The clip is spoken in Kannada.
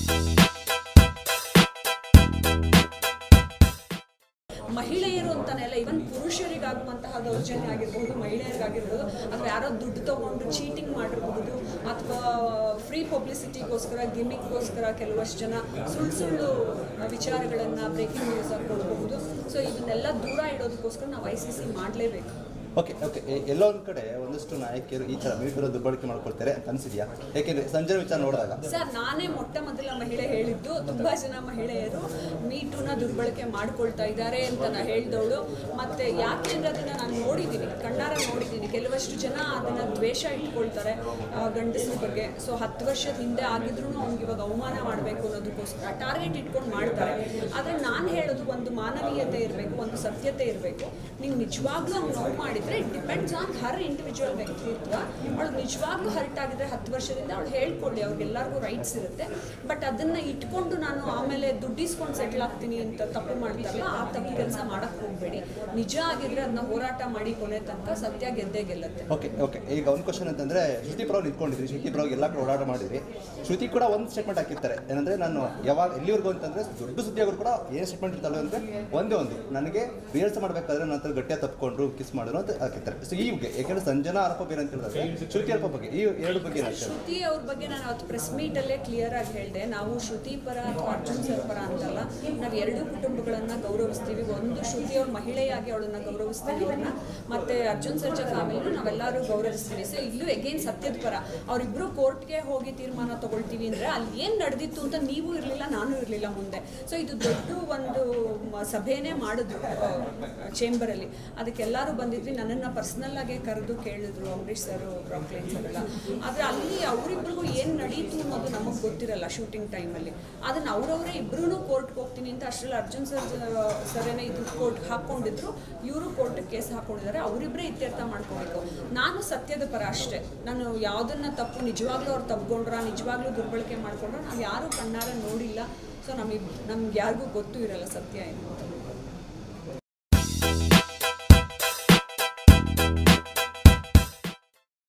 ಮಹಿಳೆಯರು ಅಂತಾನೆಲ್ಲ ಇವನ್ ಪುರುಷರಿಗಾಗುವಂತಹ ದೌರ್ಜನ್ಯ ಆಗಿರ್ಬೋದು ಮಹಿಳೆಯರಿಗಾಗಿರ್ಬೋದು ಅಥವಾ ಯಾರೋ ದುಡ್ಡು ತಗೊಂಡು ಚೀಟಿಂಗ್ ಮಾಡಿರಬಹುದು ಅಥವಾ ಫ್ರೀ ಪಬ್ಲಿಸಿಟಿಗೋಸ್ಕರ ಗಿಮಿಕ್ಗೋಸ್ಕರ ಕೆಲವಷ್ಟು ಜನ ಸುಳ್ಳು ಸುಳ್ಳು ವಿಚಾರಗಳನ್ನು ಬ್ರೇಕಿಂಗ್ ನ್ಯೂಸ್ ಆಗಿ ಕೊಡಬಹುದು ಸೊ ಇದನ್ನೆಲ್ಲ ದೂರ ಇಡೋದಕ್ಕೋಸ್ಕರ ನಾವು ಐ ಸಿ ಸಿ ಮಾಡಲೇಬೇಕು ಓಕೆ ಓಕೆ ಎಲ್ಲೋ ಒಂದು ಕಡೆ ಒಂದಷ್ಟು ನಾಯಕಿಯರು ಈ ಥರ ಮೀಟರ್ ದುರ್ಬಳಕೆ ಮಾಡ್ಕೊಳ್ತಾರೆ ಅಂತ ಅನ್ಸಿದ್ಯಾ ಯಾಕೆಂದ್ರೆ ಸಂಜೆ ವಿಚಾರ ನೋಡಿದಾಗ ಸರ್ ನಾನೇ ಮೊಟ್ಟ ಮೊದಲ ಮಹಿಳೆ ಹೇಳಿದ್ದು ತುಂಬಾ ಜನ ಮಹಿಳೆಯರು ಮೀಟುನ ದುರ್ಬಳಕೆ ಮಾಡ್ಕೊಳ್ತಾ ಇದ್ದಾರೆ ಅಂತ ನಾ ಹೇಳಿದವಳು ಮತ್ತೆ ಯಾಕೆ ಅಂದ್ರೆ ಅದನ್ನ ನಾನು ನೋಡಿದ್ದೀನಿ ಕಣ್ಣಾರ ನೋಡಿದ್ದೀನಿ ಕೆಲವಷ್ಟು ಜನ ಅದನ್ನ ದ್ವೇಷ ಇಟ್ಕೊಳ್ತಾರೆ ಆ, ಗಂಡಸ್ರ ಬಗ್ಗೆ ಸೊ ಹತ್ತು ವರ್ಷದ ಹಿಂದೆ ಆಗಿದ್ರು ಅವ್ನಿಗೆ ಇವಾಗ ಅವಮಾನ ಮಾಡಬೇಕು ಅನ್ನೋದಕ್ಕೋಸ್ಕರ ಟಾರ್ಗೆಟ್ ಇಟ್ಕೊಂಡು ಮಾಡ್ತಾರೆ ಆದರೆ ನಾನು ಹೇಳೋದು ಒಂದು ಮಾನವೀಯತೆ ಇರಬೇಕು ಒಂದು ಸತ್ಯತೆ ಇರಬೇಕು ನೀವು ನಿಜವಾಗ್ಲೂ ಅವ್ನು ನೋವು ಮಾಡಿದ್ರೆ it depends on her individual ವ್ಯಕ್ತಿತ್ವ ಅವಳು ನಿಜವಾಗ್ಲೂ ಹರ್ಟ್ ಆಗಿದ್ರೆ ಹತ್ತು ವರ್ಷದಿಂದ ಅವಳು ಹೇಳ್ಕೊಳ್ಳಿ ಅವ್ರಿಗೆಲ್ಲರಿಗೂ ರೈಟ್ಸ್ ಇರುತ್ತೆ ಬಟ್ ಅದನ್ನ ಇಟ್ಕೊಂಡು ನಾನು ಆಮೇಲೆ ದುಡ್ಡಿಸ್ಕೊಂಡು ಸೆಟ್ಲ್ ಆಗ್ತೀನಿ ಅಂತ ತಪ್ಪು ಮಾಡ್ತಾರಲ್ಲ ಆ ತಪ್ಪು ಕೆಲಸ ಮಾಡಕ್ ಹೋಗ್ಬೇಡಿ ನಿಜ ಆಗಿದ್ರೆ ಅದನ್ನ ಹೋರಾಟ ಮಾಡಿ ಕೊನೆ ತನಕ ಸತ್ಯ ಗೆದ್ದೇ ಗೆಲ್ಲುತ್ತೆ ಓಕೆ ಓಕೆ ಈಗ ಒಂದು ಕ್ವಶನ್ ಅಂತಂದ್ರೆ ಶ್ರುತಿ ಪರವಾಗಿ ನಿಂತ್ಕೊಂಡಿದ್ರಿ ಶ್ರುತಿ ಪರವಾಗಿ ಎಲ್ಲ ಕಡೆ ಓಡಾಟ ಮಾಡಿದ್ರಿ ಶ್ರುತಿ ಕೂಡ ಒಂದು ಸ್ಟೇಟ್ಮೆಂಟ್ ಹಾಕಿರ್ತಾರೆ ಏನಂದ್ರೆ ನಾನು ಯಾವಾಗ ಎಲ್ಲಿವರೆಗೂ ಅಂತಂದ್ರೆ ದೊಡ್ಡ ಸುದ್ದಿಯಾದ್ರು ಕೂಡ ಏನು ಸ್ಟೇಟ್ಮೆಂಟ್ ಇರ್ತಾಳೆ ಅಂದ್ರೆ ಒಂದೇ ಒಂದು ನನಗೆ ರಿಹರ್ಸಲ್ ಮಾಡಬೇಕಾದ್ರೆ ನನ್ನ ಹತ್ರ ಗಟ್ಟಿಯಾಗಿ ತಪ್ಪಿಕೊಂಡ್ರು ಕಿಸ್ ಮಾಡಿದ್ರು ಅಂತ ಹಾಕಿರ್ತಾರೆ ಸೊ ಈ ಬಗ್ಗೆ ಯಾಕಂದ್ರೆ ಸಂಜನಾ ಆರೋಪ ಬೇರೆ ಅಂತ ಹೇಳಿದ್ರೆ ಶ್ರುತಿ ಆರೋಪ ಬಗ್ಗೆ ಈ ಎರಡು ಬಗ್ಗೆ ಏನು ಹೇಳ್ತಾರೆ ಶ್ರುತಿ ಅವ್ರ ಬಗ್ಗೆ ನಾನು ಅವತ್ತು ಪ್ರೆಸ್ ಮೀಟಲ್ಲೇ ಕ್ಲಿಯರ್ ಆಗಿ ಹೇಳಿದೆ ನಾವು ಶ್ರುತಿ ಪರ ಅಥವಾ ಅರ್ಜುನ್ ಸರ್ ಪರ ಅಂತಲ್ಲ ನಾವು ಎರಡೂ ಕುಟುಂಬಗಳನ್ನ ಗೌರವಿಸ್ತೀವಿ ಒಂದು ಶ್ರುತಿ ಅವ್ರ ಮಹಿಳೆಯಾಗಿ ಅವಳನ್ನ ಗೌರವಿಸ್ತೀವಿ ಅವ್ರನ್ನ ಮತ್ತೆ ಅರ್ಜುನ್ ಸರ್ಜಾ ಫ್ಯಾಮಿಲಿನೂ ನಾವೆಲ್ಲರೂ ಗೌರವಿಸ್ತೀವಿ ಸೊ ಇಲ್ಲೂ ಎಗೇನ್ ಸತ್ಯದ ಪರ ಅವರಿಬ್ರು ಕೋರ್ಟ್ಗೆ ಹೋಗಿ ತೀರ್ಮಾನ ತಗೊಳ್ತೀವಿ ಅಂದ್ರೆ ಅಲ್ಲಿ ಏನು ನಡೆದಿತ್ತು ಅಂತ ನೀವು ಇರಲಿಲ್ಲ ನಾನು ಇರಲಿಲ್ಲ ಮುಂದೆ ಸೊ ಇದು ದೊಡ್ಡ ಒಂದು ಮ- ಸಭೆನೇ ಮಾಡಿದ್ರು ಚೇಂಬರಲ್ಲಿ ಅದಕ್ಕೆಲ್ಲರೂ ಬಂದಿದ್ವಿ ನನ್ನನ್ನು ಪರ್ಸ್ನಲ್ ಆಗಿ ಕರೆದು ಕೇಳಿದ್ರು ಅಂಬರೀಷ್ ಸರ್ ಬ್ರಾಕ್ಲೈನ್ ಸರ್ ಎಲ್ಲ ಆದರೆ ಅಲ್ಲಿ ಅವರಿಬ್ರಿಗೂ ಏನು ನಡೀತು ಅನ್ನೋದು ನಮಗೆ ಗೊತ್ತಿರಲ್ಲ ಶೂಟಿಂಗ್ ಟೈಮಲ್ಲಿ ಅದನ್ನು ಅವರವರೇ ಇಬ್ಬರೂ ಕೋರ್ಟ್ಗೆ ಹೋಗ್ತೀನಿ ಅಂತ ಅಷ್ಟರಲ್ಲಿ ಅರ್ಜುನ್ ಸರ್ ಸರೇನೆ ಇದು ಕೋರ್ಟ್ ಹಾಕ್ಕೊಂಡಿದ್ರು ಇವರು ಕೋರ್ಟ್ಗೆ ಕೇಸ್ ಹಾಕೊಂಡಿದ್ದಾರೆ ಅವರಿಬ್ಬರೇ ಇತ್ಯರ್ಥ ಮಾಡ್ಕೋಬೇಕು ನಾನು ಸತ್ಯದ ಪರ ಅಷ್ಟೇ ನಾನು ಯಾವುದನ್ನ ತಪ್ಪು ನಿಜವಾಗ್ಲೂ ಅವ್ರು ತಪ್ಕೊಂಡ್ರ ನಿಜವಾಗ್ಲೂ ದುರ್ಬಳಕೆ ಮಾಡ್ಕೊಂಡ್ರ ನಾವು ಯಾರೂ ಕಣ್ಣಾರ ನೋಡಿಲ್ಲ ಸೊ ನಮಗೆ ನಮ್ಗೆ ಯಾರಿಗೂ ಗೊತ್ತೂ ಇರಲ್ಲ ಸತ್ಯ ಏನು ಅಂತ